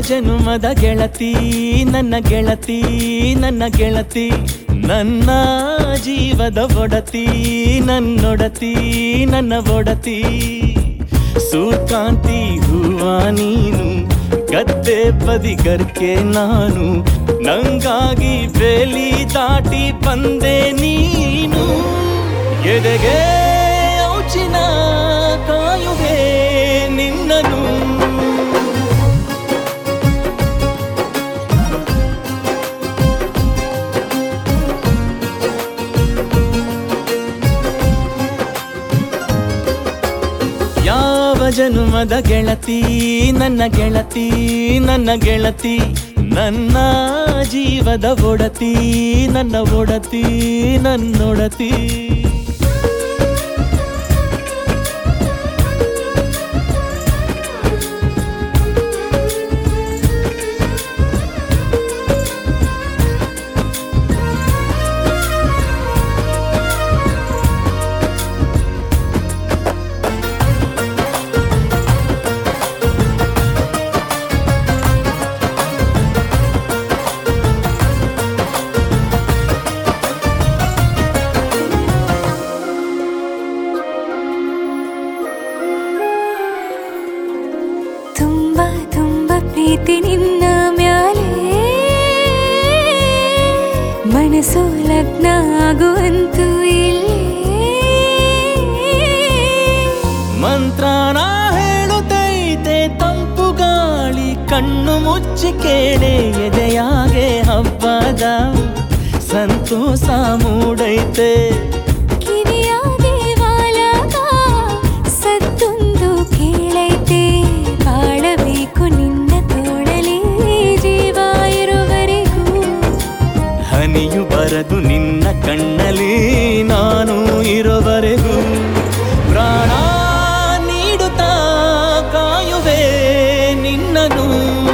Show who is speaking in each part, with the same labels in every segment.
Speaker 1: ಜನುಮದ ಗೆಳತಿ ನನ್ನ ಗೆಳತಿ ನನ್ನ ಗೆಳತಿ ನನ್ನ ಜೀವದ ಒಡತಿ ನನ್ನೊಡತಿ ನನ್ನ ಒಡತಿ ಸೂರ್ಕಾಂತಿ ಹೂವ ನೀನು ಗದ್ದೆ ಬದಿಗರ್ಕೆ ನಾನು ನಂಗಾಗಿ ಬೇಲಿ ದಾಟಿ ಬಂದೆ ನೀನು ಎದೆಗೆ ಔಚಿನ ಕಾಯುವೆ ನಿನ್ನನು ಯಾವ ಜನುಮದ ಗೆಳತಿ ನನ್ನ ಗೆಳತಿ ನನ್ನ ಗೆಳತಿ ನನ್ನ ಜೀವದ ಒಡತಿ ನನ್ನ ಒಡತಿ ನನ್ನೊಡತಿ
Speaker 2: ತುಂಬ ತುಂಬ ಪ್ರೀತಿ ನಿನ್ನ ಮ್ಯಾಲೆ ಮನಸ್ಸು ಲಗ್ನ ಆಗುವಂತೂ ಇಲ್ಲೇ
Speaker 1: ಮಂತ್ರನ ಹೇಳುತ್ತೈತೆ ತಂಪು ಗಾಳಿ ಕಣ್ಣು ಮುಚ್ಚಿ ಕೇಳೆ ಎದೆಯಾಗೆ ಹಬ್ಬದ ಸಂತೋಷ ಮೂಡೈತೆ
Speaker 2: ಕಿವಿಯಾಗೆ ವಾಲಾಗ ಸತ್ತೊಂದು ಕೇಳೈತೆ ಬಾಳಬೇಕು ನಿನ್ನ ತೋಳಲಿ ಜೀವ ಇರುವರೆಗೂ
Speaker 1: ಹನಿಯು ಬರದು ನಿನ್ನ ಕಣ್ಣಲ್ಲಿ ನಾನು ಇರೋವರೆಗೂ ಪ್ರಾಣ ನೀಡುತ್ತಾ ಕಾಯುವೆ ನಿನ್ನನು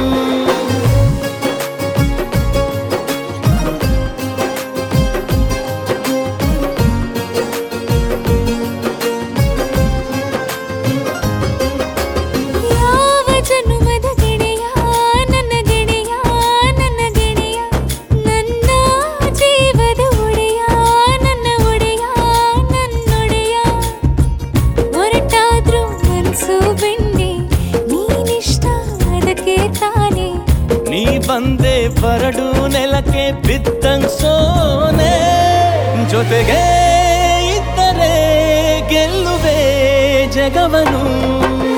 Speaker 2: ಯಾವ ಜನುಮದ ಗೆಳೆಯ ನನ್ನ ಗೆಳೆಯ ನನ್ನ ಗೆಳೆಯ ನನ್ನ ಜೀವದ ಒಡೆಯ ನನ್ನ ಒಡೆಯ ನನ್ನೊಡೆಯ ಹೊರಟಾದ್ರೂ ಮನಸ್ಸು ಬೆಂಡೆ ನೀನಿಷ್ಟ ಅದಕ್ಕೆ ತಾನೇ
Speaker 1: ನೀ ಬಂದೆ ಬರಡು ನೆಲಕ್ಕೆ ಬಿದ್ದಂಗ್ ಸೋನೆ ಜೊತೆಗೆ ಇದ್ದರೆ ಗೆಲ್ಲುವೆ ಜಗವನು